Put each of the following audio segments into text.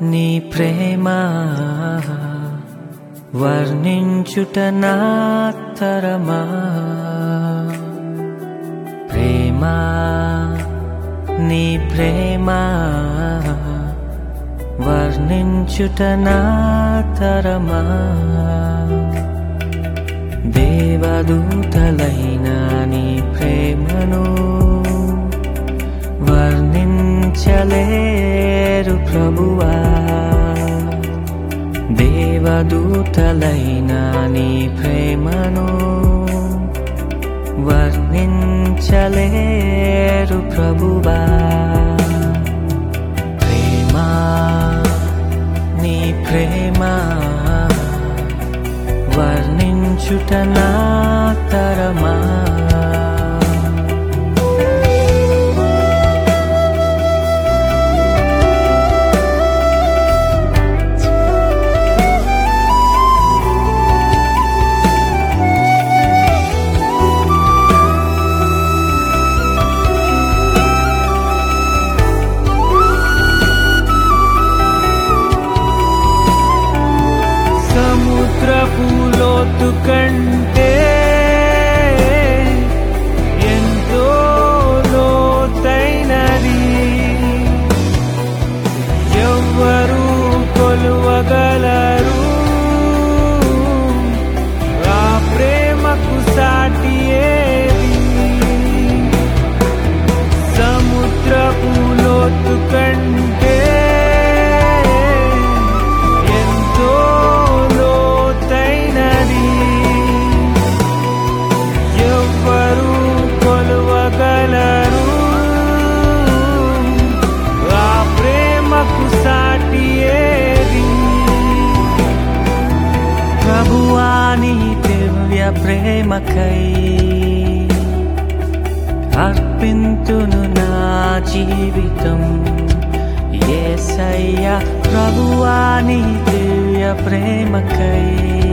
నీ ప్రేమ వర్ణించుట నా తరమా ప్రేమ నీ ప్రేమ వర్ణించుట నా తరమా దేవదూతలైన నీ ప్రేమను వర్ణించలేరు ప్రభువా దేవదూతలైన నీ ప్రేమను వర్ణించలేరు ప్రభువా ప్రేమ నీ ప్రేమ వర్ణించుట నా తరమా సముద్రపు లోతు కంటే ఎంతో లోతైనది ఎవ్వరు కొలువగలరు ఆ ప్రేమకు సాటి ఏది సముద్రపు లోతు కంటే ఎంతో లోతైనది ఎవ్వరు కొలువగలరు ఆ ప్రేమకు సాటి ఏది ప్రభువాని దివ్య ప్రేమకై అర్పింతును నా జీవితం ఏసయ్య ప్రభువాని దివ్య ప్రేమకై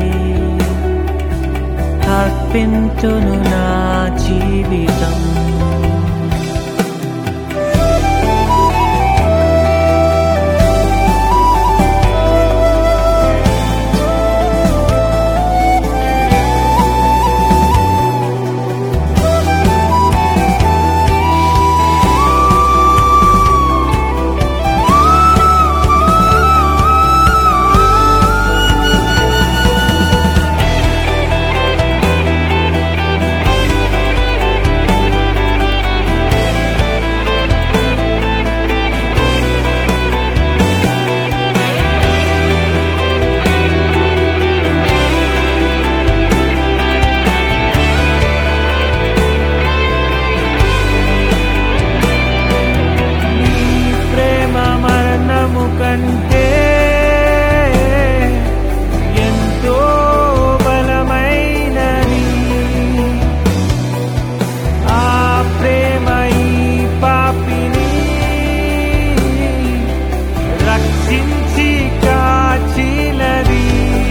అర్పింతును నా జీవితం నీ ప్రేమ మరణము కంటే ఎంతో బలమైనది ఆ ప్రేమ ఈ పాపిని రక్షించి కాచినది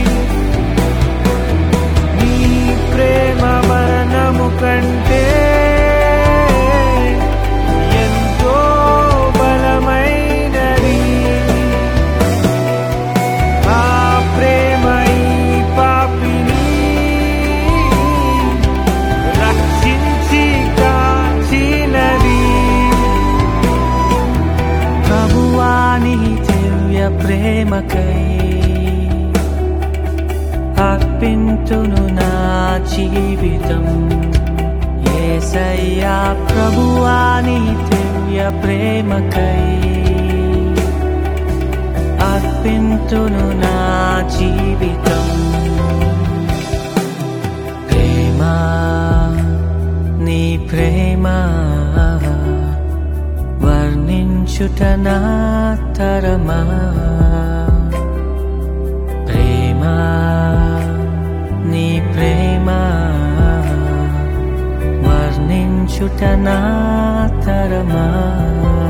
నీ ప్రేమ మరణము కంటే ఎంతో బలమైనది ఆ ప్రేమ ఈ పాపిని రక్షించి కాచినది ప్రభువాని దివ్య ప్రేమకై అర్పింతును నా జీవితం ఏసయ్యా ప్రభువాని దివ్య ప్రేమకై అర్పింతును నా జీవితం ప్రేమ నీ ప్రేమ వర్ణించుట నా తరమా ప్రేమ నీ ప్రేమ వర్ణించుట నా తరమా